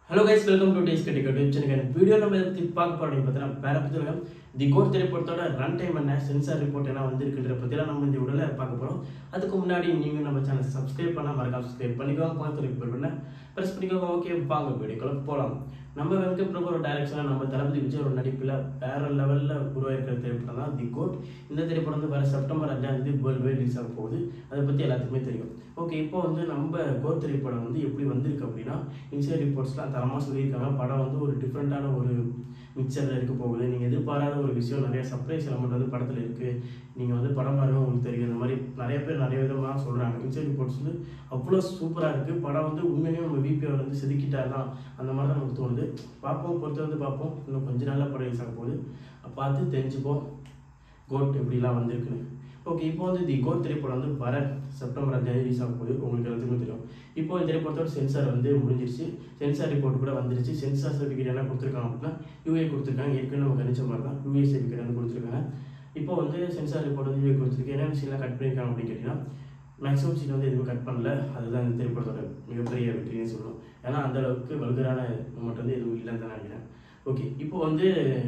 hello guys welcome to டேஸ் கட்டி கட்டு சேனல் வீடியோ நம்ம இதை பற்றி பார்க்க போகிறோம் பார்த்தீங்கன்னா வேற பற்றி தி கோட் திரைப்படத்தோட ரன் டைம் என்ன சென்சார் ரிப்போர்ட் என்ன வந்திருக்குன்ற பற்றிலாம் நம்ம இந்த உடல பார்க்க போகிறோம் அதுக்கு முன்னாடி நீங்கள் நம்ம சேனல் சப்ஸ்கிரைப் பண்ணால் மறக்காம சப்ஸ்கிரைப் பண்ணிக்கோங்க பக்கத்தில் ரிப்போர்ட் பண்ண ப்ரெஸ் பண்ணிக்கோங்க ஓகே வாங்க வீடியோக்குள்ள போகலாம் நம்ம வெங்கட் பிரபு டைரக்ஷனில் நம்ம தளபதி விஜய் ஒரு நடிப்பில் வேற லெவலில் உருவாயிருக்கிற திரைப்படம் தான் தி கோட் இந்த திரைப்படம் வந்து வர செப்டம்பர் அஞ்சாம் தேதி வேர்ல்டு வைட் ரிலீஸ் ஆக போகுது அதை பற்றி எல்லாத்துக்குமே தெரியும் ஓகே இப்போ வந்து நம்ம கோட் திரைப்படம் வந்து எப்படி வந்திருக்கு அப்படின்னா இன்சைட் ரிப்போர்ட்ஸ்லாம் தரமாக சொல்லியிருக்காங்க படம் வந்து ஒரு டிஃப்ரெண்ட்டான ஒரு மிக்சரில் இருக்க போகுது நீங்கள் எதிர்பாராத ஒரு விஷயம் நிறைய சர்ப்ரைஸ் எலமெண்ட் வந்து படத்தில் இருக்குது நீங்கள் வந்து படம் பாருங்க உங்களுக்கு தெரியும் இந்த மாதிரி நிறைய பேர் நிறைய விதமாக சொல்கிறாங்க இன்சைட் ரிப்போர்ட்ஸ் வந்து அவ்வளோ சூப்பராக இருக்குது படம் வந்து உண்மையிலேயே நம்ம விபிஆர் வந்து செதுக்கிட்டார் தான் அந்த மாதிரி தான் நமக்கு தோணுது பார்ப்போம் பொறுத்து வந்து பார்ப்போம் இன்னும் கொஞ்ச நாளில் படம் ரிலீஸ் ஆக போகுது பார்த்து தெரிஞ்சுப்போம் கோட் எப்படிலாம் வந்திருக்குன்னு ஓகே இப்போ வந்து தி கோட் திரைப்படம் வந்து வர செப்டம்பர் அஞ்சாம் ரிலீஸ் ஆக போகுது உங்களுக்கு எல்லாத்துக்குமே தெரியும் இப்போ இந்த திரைப்படத்தோட சென்சார் வந்து முடிஞ்சிருச்சு சென்சார் ரிப்போர்ட் கூட வந்துருச்சு சென்சார் சர்டிஃபிகேட் என்ன கொடுத்துருக்காங்க அப்படின்னா யூஏ கொடுத்துருக்காங்க ஏற்கனவே நம்ம கணிச்ச மாதிரி தான் யூஏ சர்டிஃபிகேட் வந்து கொடுத்துருக்காங்க இப்போ வந்து சென்சார் ரிப்போர்ட் வந்து யூஏ கொடுத்துருக்கு என்ன விஷயம்லாம் கட் பண்ணியிருக்காங்க அப்படின்னு கேட்டிங்கன்னா மேக்ஸிமம் சீன் வந்து எதுவுமே கட் பண்ணல அதுதான் இந்த திரைப்படத்தோட மிகப்பெரிய வெற்றின்னு சொல்லணும் ஏன்னா அந்த அளவுக்கு வல்கரான மூமெண்ட் வந்து எதுவும் இல்லைன்னு தான் நினைக்கிறேன் ஓகே இப்போ வந்து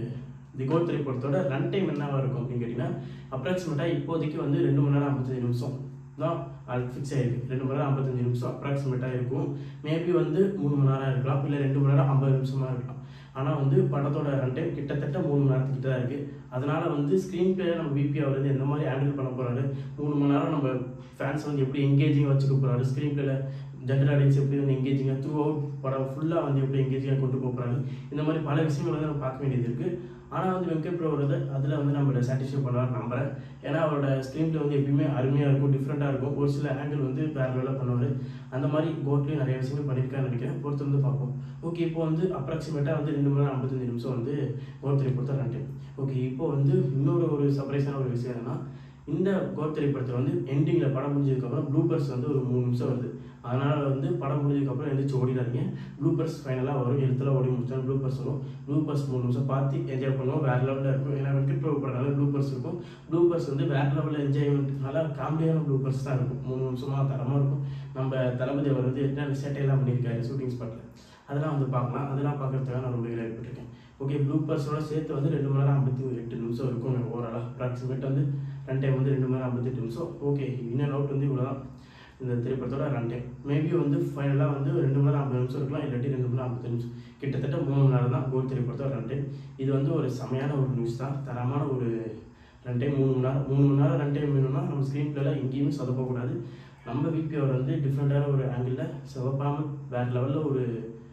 தி கோட் திரைப்படத்தோட ரன் டைம் என்னவா இருக்கும் அப்படின்னு கேட்டிங்கன்னா அப்ராக்சிமேட்டாக இப்போதைக்கு வந்து ரெண்டு மணி நேரம் ஐம்பத்தஞ்சு நிமிஷம் தான் அது ஃபிக்ஸ் ஆயிருக்கு ரெண்டு மணி நேரம் ஐம்பத்தஞ்சு நிமிஷம் அப்ராக்சிமேட்டாக இருக்கும் மேபி வந்து மூணு மணி நேரம் இருக்கலாம் இல்லை ரெண்டு மணி நேரம் ஐம்பது நிமிஷமா இருக்கலாம் ஆனால் வந்து படத்தோட ரன் டைம் கிட்டத்தட்ட மூணு மணி நேரத்துக்கிட்ட தான் இருக்குது அதனால வந்து ஸ்க்ரீன் பிளே நம்ம பிபி அவர் வந்து எந்த மாதிரி ஹேண்டில் பண்ண போறாரு மூணு மணி நேரம் நம்ம ஃபேன்ஸ் வந்து எப்படி எங்கேஜிங் வச்சுக்க போறாரு ஸ்க்ரீன் பிளேல ஜென்ரல் ஆடியன்ஸ் எப்படி வந்து எங்கேஜிங்காக த்ரூ அவுட் படம் ஃபுல்லாக வந்து எப்படி எங்கேஜிங்காக கொண்டு போகிறாரு இந்த மாதிரி பல விஷயங்கள் வந்து நம்ம பார்க்க வேண்டியது இருக்குது ஆனால் வந்து வெங்கட் பிரபுறது அதில் வந்து நம்மளை சாட்டிஸ்ஃபை பண்ணுவார் நம்புறேன் ஏன்னா அவரோட ஸ்க்ரீன் பிளே வந்து எப்பயுமே அருமையாக இருக்கும் டிஃப்ரெண்ட்டாக இருக்கும் ஒரு சில ஆங்கிள் வந்து வேற லெவலில் பண்ணுவார் அந்த மாதிரி கோட்லேயும் நிறைய விஷயங்கள் பண்ணியிருக்கான்னு நினைக்கிறேன் பொறுத்து வந்து பார்ப்போம் ஓகே இப்போ வந்து அப்ராக்சிமேட்டாக வந்து ரெண்டு மணி நேரம் ஐம்பத்தஞ்சு நிமிஷம் வந்து கோட் திரைப்படத்தை ரன் டைம் ஓகே இப்போ வந்து இன்னொரு ஒரு சர்ப்ரைஸான ஒரு விஷயம் என்னன்னா இந்த கோட் திரைப்படத்தில் வந்து எண்டிங்கில் படம் முடிஞ்சதுக்கப்புறம் ப்ளூபர்ஸ் வந்து ஒரு மூணு நிமிஷம் வருது அதனால் வந்து படம் முடிஞ்சதுக்கப்புறம் எழுந்திரிச்சு ஓடிடாதீங்க ப்ளூபர்ஸ் ஃபைனலாக வரும் எழுத்துல ஓடி முடிச்சாலும் ப்ளூபர்ஸ் வரும் ப்ளூபர்ஸ் மூணு நிமிஷம் பார்த்து என்ஜாய் பண்ணுவோம் வேறு லெவலில் இருக்கும் ஏன்னா வெங்கட் பிரபு படனால ப்ளூபர்ஸ் இருக்கும் ப்ளூபர்ஸ் வந்து வேறு லெவலில் என்ஜாய்மெண்ட்னால காமெடியான ப்ளூபர்ஸ் தான் இருக்கும் மூணு நிமிஷமாக தரமாக இருக்கும் நம்ம தளபதி அவர் வந்து என்ன சேட்டையெல்லாம் பண்ணியிருக்காரு ஷூட்டிங் ஸ்பாட்டில் அதெல்லாம் வந்து பார்க்கலாம் அதெல்லாம் பார்க்கறதுக்காக நான் ரொம்ப ஏற்பட்டிருக்கேன் ஓகே ப்ளூபர்ஸோட சேர்த்து வந்து ரெண்டு மணி நேரம் ஐம்பத்தி எட்டு நிமிஷம் இருக்கும் ஓவராலாக அப்ராக்சிமேட் வந்து ரன் டைம் வந்து ரெண்டு மணி நேரம் ஐம்பத்தெட்டு நிமிஷம் ஓகே இன்னும் அவுட் வந்து இவ்வளோ தான் இந்த திரைப்படத்தோட ரன் டைம் மேபி வந்து ஃபைனலாக வந்து ரெண்டு மணி நேரம் ஐம்பது நிமிஷம் இருக்கலாம் இல்லாட்டி ரெண்டு மணி நேரம் ஐம்பது நிமிஷம் கிட்டத்தட்ட மூணு மணி நேரம் தான் கோல் திரைப்படத்தோட ரன் டைம் இது வந்து ஒரு செமையான ஒரு நியூஸ் தான் தரமான ஒரு ரன் டைம் மூணு மணி நேரம் மூணு மணி நேரம் ரன் டைம் வேணும்னா நம்ம ஸ்க்ரீன் பிளேல எங்கேயுமே சொதப்பக்கூடாது நம்ம விபி அவர் வந்து டிஃப்ரெண்ட்டான ஒரு ஆங்கிளில் சொதப்பாமல் வேறு லெவலில் ஒரு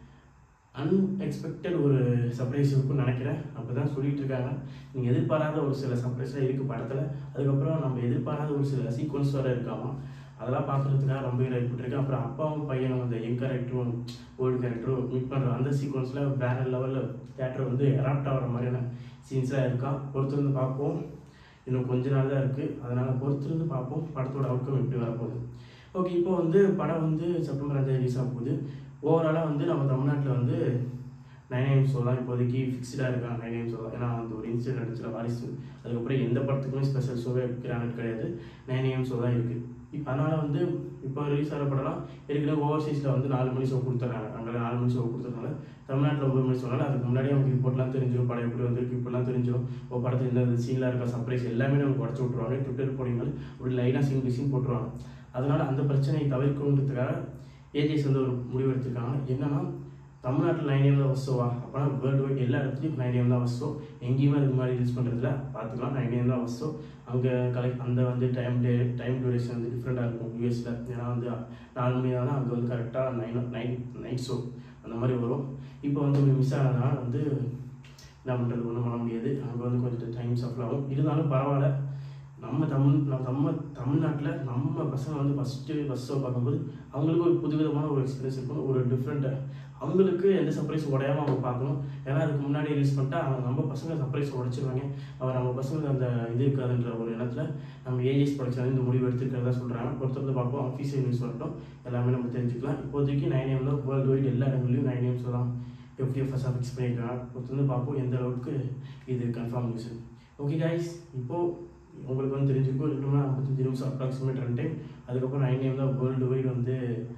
அன்எக்ஸ்பெக்டட் ஒரு சர்ப்ரைஸ் இருக்கும்னு நினைக்கிறேன் அப்போ தான் சொல்லிட்டு இருக்காங்க நீங்கள் எதிர்பாராத ஒரு சில சர்ப்ரைஸ்லாம் இருக்குது படத்தில் அதுக்கப்புறம் நம்ம எதிர்பாராத ஒரு சில சீக்வன்ஸ் வேறு இருக்காமா அதெல்லாம் பார்க்குறதுக்காக ரொம்ப ஏற்பட்டிருக்கு அப்புறம் அப்பாவும் பையனும் அந்த யங் கேரக்டரும் ஓல்டு கேரக்டரும் மீட் பண்ணுற அந்த சீக்வன்ஸில் வேறு லெவலில் தேட்டர் வந்து எராப்ட் ஆகிற மாதிரியான சீன்ஸ்லாம் இருக்கா பொறுத்து வந்து பார்ப்போம் இன்னும் கொஞ்ச நாள் தான் இருக்குது அதனால் பொறுத்திருந்து பார்ப்போம் படத்தோட அவுட்கம் எப்படி வரப்போகுது ஓகே இப்போ வந்து படம் வந்து செப்டம்பர் அஞ்சாம் ரிலீஸ் ஆக போகுது ஓவராலாக வந்து நம்ம தமிழ்நாட்டில் வந்து நைன் ஐம் ஷோ தான் இப்போதைக்கு ஃபிக்ஸ்டாக இருக்காங்க நைன் ஐம் ஷோ தான் ஏன்னா வந்து ஒரு இன்சிடென்ட் நடிச்சிட வாரிசு அதுக்கப்புறம் எந்த படத்துக்குமே ஸ்பெஷல் ஷோவே வைக்கிறாங்கன்னு கிடையாது நைன் ஐம் ஷோ தான் இருக்குது இப்போ அதனால் வந்து இப்போ ரிலீஸ் ஆகிற படம்லாம் ஏற்கனவே ஓவர்சீஸில் வந்து நாலு மணி ஷோ கொடுத்துட்றாங்க அங்கே நாலு மணி ஷோ கொடுத்துறதுனால தமிழ்நாட்டில் ஒன்பது மணி சொன்னாலும் அதுக்கு முன்னாடியே நமக்கு ரிப்போர்ட்லாம் தெரிஞ்சிடும் படம் எப்படி வந்திருக்கு இப்படிலாம் தெரிஞ்சிடும் இப்போ படத்தில் இந்த சீன்லாம் இருக்கா சர்ப்ரைஸ் எல்லாமே நமக்கு உடச்சி விட்ருவாங்க ட்விட்டர் போனீங்கன்னா அப்படி லைனாக சீன் பை சீன் போட்டுருவாங்க அதனால் அந்த பிரச்சனையை தவிர்க்கணுன்றதுக்காக ஏஜிஎஸ் வந்து ஒரு முடிவு எடுத்திருக்காங்க என்னன்னா தமிழ்நாட்டில் நைன் ஏம் தான் வசோவா அப்போனா வேர்ல்டு வைட் எல்லா இடத்துலையும் நைன் ஏம் தான் வசோ எங்கேயுமே அதுக்கு மாதிரி யூஸ் பண்ணுறதுல பார்த்துக்கலாம் நைன் ஏம் தான் வசோ அங்கே கலெக்ட் அந்த வந்து டைம் டே டைம் டியூரேஷன் வந்து டிஃப்ரெண்ட்டாக இருக்கும் யூஎஸில் ஏன்னா வந்து நாலு மணி தான் அங்கே வந்து கரெக்டாக நைன் நைன் நைட் ஷோ அந்த மாதிரி வரும் இப்போ வந்து மிஸ் ஆனதுனால வந்து என்ன பண்ணுறது ஒன்றும் பண்ண முடியாது அங்கே வந்து கொஞ்சம் டைம் சஃபர் ஆகும் இருந்தாலும் பரவாயில்ல நம்ம தமிழ் நம்ம நம்ம தமிழ்நாட்டில் நம்ம பசங்க வந்து ஃபஸ்ட்டு ஃபஸ்ட் ஷோ பார்க்கும்போது அவங்களுக்கு ஒரு புதுவிதமான ஒரு எக்ஸ்பீரியன்ஸ் இருக்கும் ஒரு டிஃப்ரெண்ட்டாக அவங்களுக்கு எந்த சர்ப்ரைஸ் உடையாமல் அவங்க பார்க்கணும் ஏன்னா அதுக்கு முன்னாடி ரிலீஸ் பண்ணிட்டா அவங்க நம்ம பசங்க சர்ப்ரைஸ் உடைச்சிருவாங்க அவர் நம்ம பசங்களுக்கு அந்த இது இருக்காதுன்ற ஒரு எண்ணத்தில் நம்ம ஏஜிஎஸ் ப்ரொடக்ஷன் இந்த முடிவு எடுத்துக்கிறதா சொல்கிறாங்க பொறுத்தவரை பார்ப்போம் அஃபீஷியல் நியூஸ் வரட்டும் எல்லாமே நம்ம தெரிஞ்சுக்கலாம் இப்போதைக்கு நைன் எம் தான் வேர்ல்டு வைட் எல்லா இடங்கள்லையும் நைன் எம்ஸ் தான் எஃப்டிஎஃப்எஸ்ஸாக ஃபிக்ஸ் பண்ணியிருக்காங்க பொறுத்து வந்து பார்ப்போம் எந்த அளவுக்கு இது கன்ஃபார்ம் நியூஸ் ஓகே கைஸ் இப்போது உங்களுக்கு வந்து தெரிஞ்சிருக்கும் ரெண்டு மணி நேரம் ஐம்பத்தஞ்சு நிமிஷம் அப்ராக்சிமேட் ரன் டைம் அதுக்கப்புறம் நைன் டைம் தான் வேர்ல்டு வைட் வந்து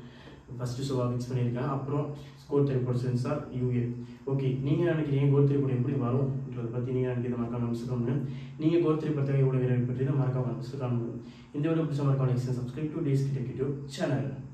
ஃபஸ்ட்டு ஷோவாக ஃபிக்ஸ் பண்ணியிருக்காங்க அப்புறம் ஸ்கோர் திரைப்படம் சென்சார் யூஏ ஓகே நீங்கள் நினைக்கிறீங்க கோர் திரைப்படம் எப்படி வரும்ன்றதை பற்றி நீங்கள் நினைக்கிறத மறக்காம மிஸ் பண்ணுங்க நீங்கள் கோர் திரைப்படத்தை எவ்வளோ வீரர் பற்றி தான் மறக்காம மிஸ் காணும் இந்த வீடியோ பிடிச்ச மறக்காம சப்ஸ்கிரைப் டு டேஸ் கிட்ட சேனல்